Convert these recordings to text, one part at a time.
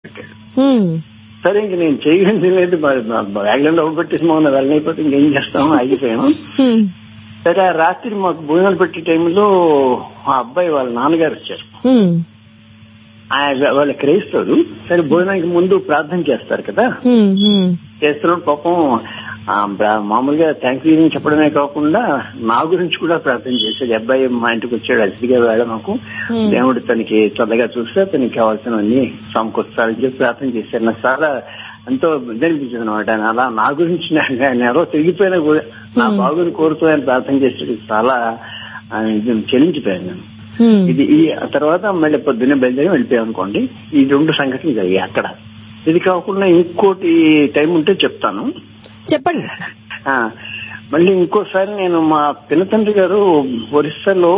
హ్మ్. సరే ఇంక నేను చేయగలిగింది లేదు బ్యాగ్లో పెట్టేసి మొన్న వెళ్ళైపోతే ఇంకేం చేస్తాము ఆగిపోయాము హ్మ్. సరే ఆ రాత్రి మాకు భోజనాలు పెట్టే టైంలో ఆ అబ్బాయి వాళ్ళ నాన్నగారు వచ్చారు హ్మ్. ఆయన వాళ్ళ క్రైస్తవుడు సరే భోజనానికి ముందు ప్రార్థన చేస్తారు కదా హ్మ్. హ్మ్. చేస్తున్నాడు పాపం ఆ, బ్రా- మామూలుగా థ్యాంక్ యూ చెప్పడమే కాకుండా నా గురించి కూడా ప్రార్థన చేశాడు ఈ అబ్బాయి మా ఇంటికి వచ్చాడు అతిథిగా వేళ మాకు Hmm. దేవుడు తనకి చల్లగా చూస్తే తనకి కావాల్సినవన్నీ సమకూర్చాలని చెప్పి ప్రార్థన చేశారు నాకు చాలా ఎంతో ఇదనిపించింది అనమాట అలా నా గురించి నా- నేను ఎవరో తిరిగిపోయినా కూడా నా Hmm. బాగుని కోరుతూ ఆయన ప్రార్థన చేసేది చాలా ఆ, ఇది చెల్లించిపోయాను నేను హ్మ్. ఇది ఈ ఆ తర్వాత మళ్ళీ పొద్దున్నే బయలుదేరి వెళ్ళిపోయాం అనుకోండి ఈ రెండు సంఘటనలు జరిగాయి అక్కడ ఇది కాకుండా ఇంకోటి టైం ఉంటే చెప్తాను చెప్పండి ఆ, మళ్ళీ ఇంకోసారి నేను మా పినతండ్రి గారు ఒరిస్సాలో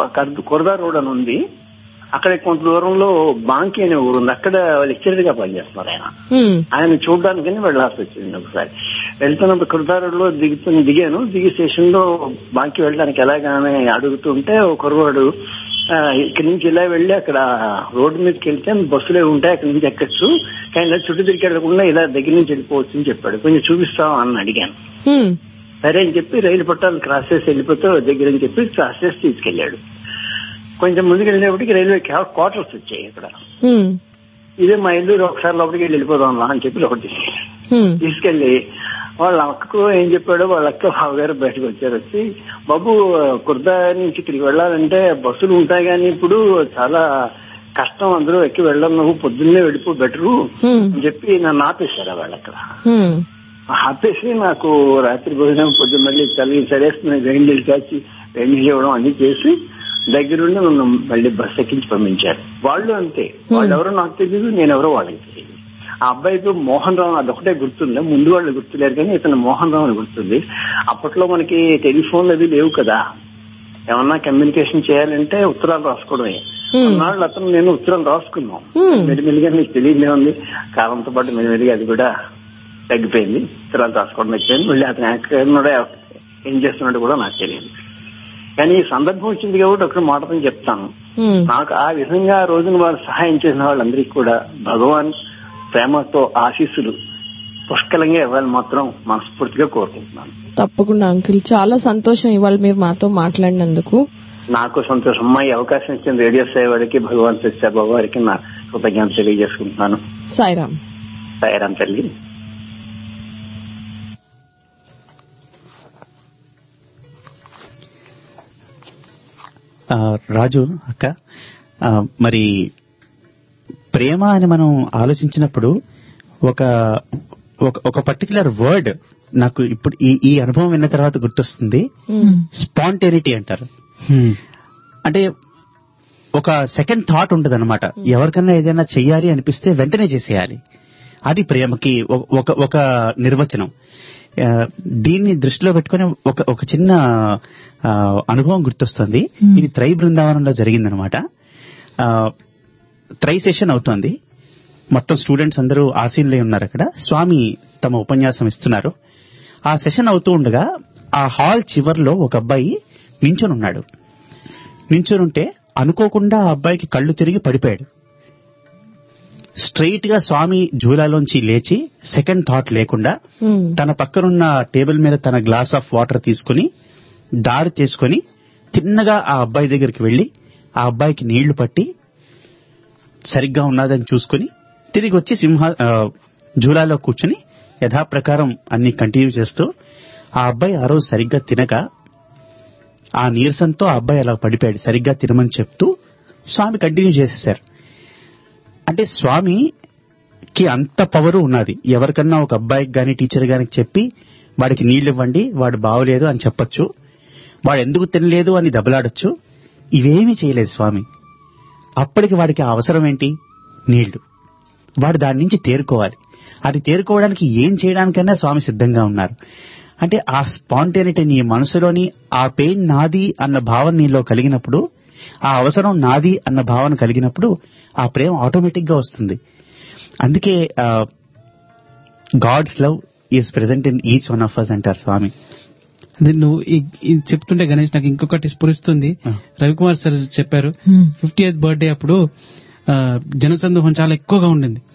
కొరదా రోడ్ అని ఉంది అక్కడ కొంత దూరంలో బాంకి అనే ఊరు ఉంది అక్కడ లెక్చరర్ గా పనిచేస్తున్నారు ఆయన హ్మ్. ఆయన చూడడానికని వెళ్ళాల్సి వచ్చింది ఒకసారి వెళ్తున్నప్పుడు కుర్దారులో దిగుతు దిగాను దిగి స్టేషన్ లో బాంకి వెళ్ళడానికి ఎలాగానే అడుగుతుంటే ఒక కుర్రవాడు ఆ, ఇక్కడి నుంచి ఇలా వెళ్ళి అక్కడ రోడ్డు మీదకి వెళ్తే బస్సులే ఉంటాయి అక్కడి నుంచి ఎక్కచ్చు కానీ ఇలా చుట్టూ తిరిగి వెళ్ళకుండా ఇలా దగ్గర నుంచి వెళ్ళిపోవచ్చు అని చెప్పాడు కొంచెం చూపిస్తావా అని అడిగాను హ్మ్. సరే అని చెప్పి రైలు పట్టాలు క్రాస్ చేసి వెళ్ళిపోతే దగ్గర అని చెప్పి క్రాస్ చేసి తీసుకెళ్లాడు కొంచెం ముందుకు వెళ్ళేప్పటికి రైల్వే క్వార్టర్స్ వచ్చాయి ఇక్కడ హ్మ్. ఇదే మా ఇల్లు ఒకసారి లోపలికి వెళ్ళి వెళ్ళిపోదాం రా అని చెప్పి లోపలికి తీసుకెళ్ళాడు. హ్మ్. తీసుకెళ్లి వాళ్ళ అక్కకు ఏం చెప్పాడు వాళ్ళ అక్క బావగారు బయటకు వచ్చారు వచ్చి బాబు కుర్దా నుంచి తిరిగి వెళ్ళాలంటే బస్సులు ఉంటాయి కానీ ఇప్పుడు చాలా కష్టం అందరూ ఎక్కి వెళ్ళడం నువ్వు పొద్దున్నే వెళ్ళిపో బెటరు హ్మ్. అని చెప్పి నన్ను ఆపేశారు వాళ్ళు అక్కడ హ్మ్. ఆపేసి నాకు రాత్రి భోజనం పొద్దున్న మళ్ళీ చలి చలేస్తుంది వేడి నీళ్ళు కాచి వేడి నీళ్ళు ఇవ్వడం అన్ని చేసి దగ్గరుండి నన్ను మళ్ళీ బస్ ఎక్కించి పంపించారు వాళ్ళు అంతే వాళ్ళు ఎవరో నాకు తెలియదు నేను ఎవరో వాళ్ళకి తెలియదు ఆ అబ్బాయితో మోహన్ రావు అదొకటే గుర్తుంది ముందు వాళ్ళు గుర్తులేరు కానీ ఇతను మోహన్ రావు అని గుర్తుంది అప్పట్లో మనకి టెలిఫోన్లు అవి లేవు కదా ఏమన్నా కమ్యూనికేషన్ చేయాలంటే ఉత్తరాలు రాసుకోవడమే Hmm. అన్నాళ్ళు అతను నేను ఉత్తరం రాసుకున్నాం Hmm. మెల్లిమెల్లిగా మీకు తెలియదే ఉంది కాలంతో పాటు మెల్లిమెల్లిగా అది కూడా తగ్గిపోయింది ఉత్తరాలు రాసుకోవడం అయిపోయింది మళ్ళీ అతను ఎక్కడ ఉన్నాడో ఏం చేస్తున్నాడో కూడా నాకు తెలియదు కానీ ఈ సందర్భం వచ్చింది కాబట్టి ఒక మాటని చెప్తాను హ్మ్. నాకు ఆ విధంగా ఆ రోజున వారు సహాయం చేసిన వాళ్ళందరికీ కూడా భగవాన్ ప్రేమతో ఆశీస్సులు పుష్కలంగా ఇవ్వాలని మాత్రం మనస్ఫూర్తిగా కోరుకుంటున్నాను తప్పకుండా అంకుల్ చాలా సంతోషం ఇవాళ మీరు మాతో మాట్లాడినందుకు నాకు సంతోషం అమ్మా ఈ అవకాశం ఇచ్చిన రేడియో సేవడికి భగవాన్ సత్యబాబు వారికి నా కృతజ్ఞత తెలియజేసుకుంటున్నాను సాయిరామ్ సాయిరాం తల్లి ఆ, రాజు అక్క ఆ, మరి ప్రేమ అని మనం ఆలోచించినప్పుడు ఒక ఒక- ఒక పర్టికులర్ వర్డ్ నాకు ఇప్పుడు ఈ ఈ అనుభవం విన్న తర్వాత గుర్తొస్తుంది హ్మ్. స్పాంటేనిటీ అంటారు అంటే ఒక సెకండ్ థాట్ ఉంటది అనమాట ఎవరికన్నా ఏదైనా చెయ్యాలి అనిపిస్తే వెంటనే చేసేయాలి అది ప్రేమకి ఒక- ఒక ఒక నిర్వచనం ఆ, దీన్ని దృష్టిలో పెట్టుకుని ఒక ఒక చిన్న ఆ, అనుభవం గుర్తొస్తుంది ఇది త్రై బృందావనంలో జరిగిందనమాట ఆ, త్రై సెషన్ అవుతోంది మొత్తం స్టూడెంట్స్ అందరూ ఆసీనులై ఉన్నారు అక్కడ స్వామి తమ ఉపన్యాసం ఇస్తున్నారు ఆ సెషన్ అవుతూ ఉండగా ఆ హాల్ చివర్లో ఒక అబ్బాయి నించొని ఉన్నాడు నించొని ఉంటే అనుకోకుండా ఆ అబ్బాయికి కళ్ళు తిరిగి పడిపోయాడు స్ట్రైట్ గా స్వామి జూలాలోంచి లేచి సెకండ్ థాట్ లేకుండా హ్మ్. తన పక్కనున్న టేబుల్ మీద తన గ్లాస్ ఆఫ్ వాటర్ తీసుకుని దారి తీసుకొని తిన్నగా ఆ అబ్బాయి దగ్గరికి వెళ్లి ఆ అబ్బాయికి నీళ్లు పట్టి సరిగ్గా ఉన్నదని చూసుకుని తిరిగి వచ్చి సింహ ఆ, జూలాలో కూర్చుని యథాప్రకారం అన్ని కంటిన్యూ చేస్తూ ఆ అబ్బాయి ఆ రోజు సరిగ్గా తినక ఆ నీరసంతో ఆ అబ్బాయి అలా పడిపోయాడు సరిగ్గా తినమని చెప్తూ స్వామి కంటిన్యూ చేసేశారు అంటే స్వామికి అంత పవరు ఉన్నది ఎవరికన్నా ఒక అబ్బాయికి గాని టీచర్ గాని చెప్పి వాడికి నీళ్లు ఇవ్వండి వాడు బాగోలేదు అని చెప్పొచ్చు వాడు ఎందుకు తినలేదు అని దెబ్బలాడొచ్చు ఇవేమీ చేయలేదు స్వామి అప్పటికి వాడికి ఆ అవసరం ఏంటి నీళ్లు వాడు దాని నుంచి తేరుకోవాలి అది తేరుకోవడానికి ఏం చేయడానికైనా స్వామి సిద్ధంగా ఉన్నారు అంటే ఆ స్పాంటేనిటీ నీ మనసులోని ఆ పెయిన్ నాది అన్న భావన నీలో కలిగినప్పుడు ఆ అవసరం నాది అన్న భావన కలిగినప్పుడు ఆ ప్రేమ ఆటోమేటిక్ గా వస్తుంది అందుకే God's love is present in each one of us అంటారు స్వామి అదే నువ్వు ఈ- ఇది చెప్తుంటే గణేష్ నాకు ఇంకొకటి స్ఫురిస్తుంది ఆ. రవికుమార్ సార్ చెప్పారు హ్మ్. ఫిఫ్టీ ఎయిత్ బర్త్డే అప్పుడు ఆ, జనసందోహం చాలా ఎక్కువగా ఉండింది